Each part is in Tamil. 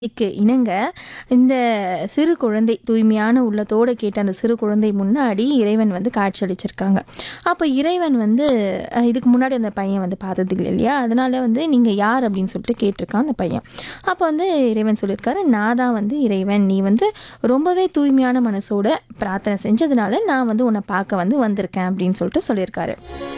க்கு இணங்க இந்த சிறு குழந்தை தூய்மையான உள்ளத்தோடு கேட்ட அந்த சிறு குழந்தை முன்னாடி இறைவன் வந்து காட்சியளிச்சிருக்காங்க அப்போ இறைவன் வந்து அஹ், இதுக்கு முன்னாடி அந்த பையன் வந்து பார்த்தது இல்லை இல்லையா அதனால வந்து நீங்கள் யார் அப்படின்னு சொல்லிட்டு கேட்டிருக்கான் அந்த பையன் அப்போ வந்து இறைவன் சொல்லியிருக்காரு நான் தான் வந்து இறைவன் நீ வந்து ரொம்பவே தூய்மையான மனசோட பிரார்த்தனை செஞ்சதுனால நான் வந்து உன்னை பார்க்க வந்து வந்திருக்கேன் அப்படின்னு சொல்லிட்டு சொல்லியிருக்காரு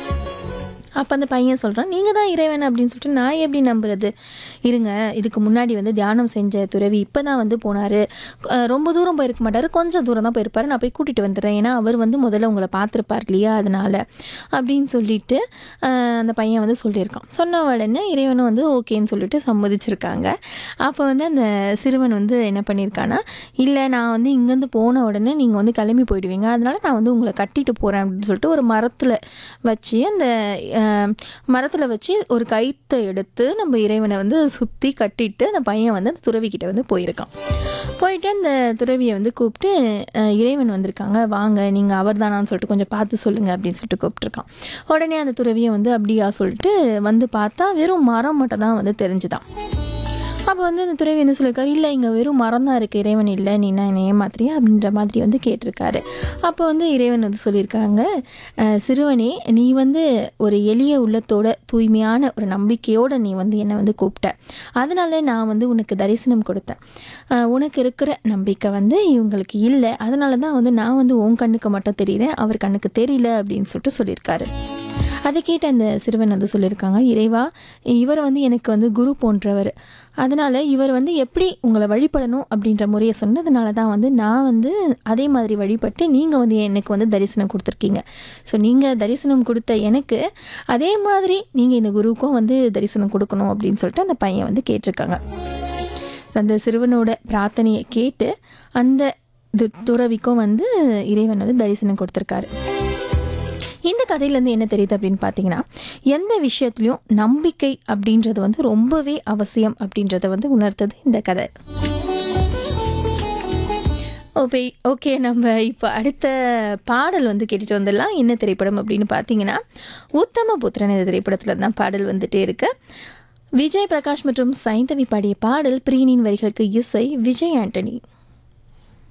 அப்போ அந்த பையன் சொல்கிறான் நீங்கள் தான் இறைவன் அப்படின்னு சொல்லிட்டு நான் எப்படி நம்புறது இருங்க இதுக்கு முன்னாடி வந்து தியானம் செஞ்ச துறவி இப்போ தான் வந்து போனார் ரொம்ப தூரம் போயிருக்க மாட்டார் கொஞ்சம் தூரம் தான் போயிருப்பார் நான் போய் கூட்டிகிட்டு வந்துடுறேன் ஏன்னா அவர் வந்து முதல்ல உங்களை பார்த்துருப்பார் இல்லையா அதனால அப்படின்னு சொல்லிட்டு அஹ், அந்த பையன் வந்து சொல்லியிருக்கான் சொன்ன உடனே இறைவனும் வந்து ஓகேன்னு சொல்லிட்டு சம்மதிச்சிருக்காங்க அப்போ வந்து அந்த சிறுவன் வந்து என்ன பண்ணியிருக்கான்னா இல்லை நான் வந்து இங்கேருந்து போன உடனே நீங்கள் வந்து கிளம்பி போயிடுவீங்க அதனால நான் வந்து உங்களை கட்டிட்டு போகிறேன் அப்படின்னு சொல்லிட்டு ஒரு மரத்தில் வச்சு அந்த மரத்தில் வச்சு ஒரு கயித்தை எடுத்து நம்ம இறைவனை வந்து சுற்றி கட்டிட்டு அந்த பையன் வந்து அந்த துறவிக்கிட்ட வந்து போயிருக்கான் போயிட்டு அந்த துறவியை வந்து கூப்பிட்டு அஹ், இறைவன் வந்திருக்காங்க வாங்க நீங்கள் அவர் தானான்னு சொல்லிட்டு கொஞ்சம் பார்த்து சொல்லுங்கள் அப்படின்னு சொல்லிட்டு கூப்பிட்டுருக்கான் உடனே அந்த துறவியை வந்து அப்படியா சொல்லிட்டு வந்து பார்த்தா வெறும் மரம் மட்டும் தான் வந்து தெரிஞ்சுதான் அப்போ வந்து அந்த துறவி என்ன சொல்லியிருக்காரு இல்லை இங்கே வெறும் மரம் தான் இருக்குது இறைவன் இல்லை நீ என்ன என்னை ஏமாத்துறியா அப்படின்ற மாதிரி வந்து கேட்டிருக்காரு அப்போ வந்து இறைவன் வந்து சொல்லியிருக்காங்க "அஹ், சிறுவனே நீ வந்து ஒரு எளிய உள்ளத்தோட தூய்மையான ஒரு நம்பிக்கையோடு நீ வந்து என்னை வந்து கூப்பிட்ட அதனால நான் வந்து உனக்கு தரிசனம் கொடுத்தேன் அஹ், உனக்கு இருக்கிற நம்பிக்கை வந்து இவங்களுக்கு இல்லை அதனால தான் வந்து நான் வந்து உன் கண்ணுக்கு மட்டும் தெரியுறேன் அவர் கண்ணுக்கு தெரியல அப்படின்னு சொல்லிட்டு சொல்லியிருக்காரு அதை கேட்ட அந்த சிறுவன் வந்து சொல்லியிருக்காங்க இறைவா இவர் வந்து எனக்கு வந்து குரு போன்றவர் அதனால் இவர் வந்து எப்படி உங்களை வழிபடணும் அப்படின்ற முறையை சொன்னதுனால தான் வந்து நான் வந்து அதே மாதிரி வழிபட்டு நீங்கள் வந்து எனக்கு வந்து தரிசனம் கொடுத்துருக்கீங்க ஸோ நீங்கள் தரிசனம் கொடுத்த எனக்கு அதே மாதிரி நீங்கள் இந்த குருவுக்கும் வந்து தரிசனம் கொடுக்கணும் அப்படின்னு சொல்லிட்டு அந்த பையன் வந்து கேட்டிருக்காங்க அந்த சிறுவனோட பிரார்த்தனையை கேட்டு அந்த து- துறவிக்கும் வந்து இறைவன் வந்து தரிசனம் கொடுத்துருக்காரு இந்த கதையிலேருந்து என்ன தெரியுது அப்படின்னு பார்த்தீங்கன்னா எந்த விஷயத்துலையும் நம்பிக்கை அப்படின்றது வந்து ரொம்பவே அவசியம் அப்படின்றத வந்து உணர்த்தது இந்த கதை ஓகே ஓகே நம்ம இப்போ அடுத்த பாடல் வந்து கேட்டுட்டு வந்துடலாம் என்ன திரைப்படம் அப்படின்னு பார்த்தீங்கன்னா உத்தம புத்திரன் இந்த திரைப்படத்தில் தான் பாடல் வந்துட்டே இருக்கு விஜய் பிரகாஷ் மற்றும் சைந்தவி பாடிய பாடல் பிரியனின் வரிகளுக்கு இசை விஜய் ஆண்டனி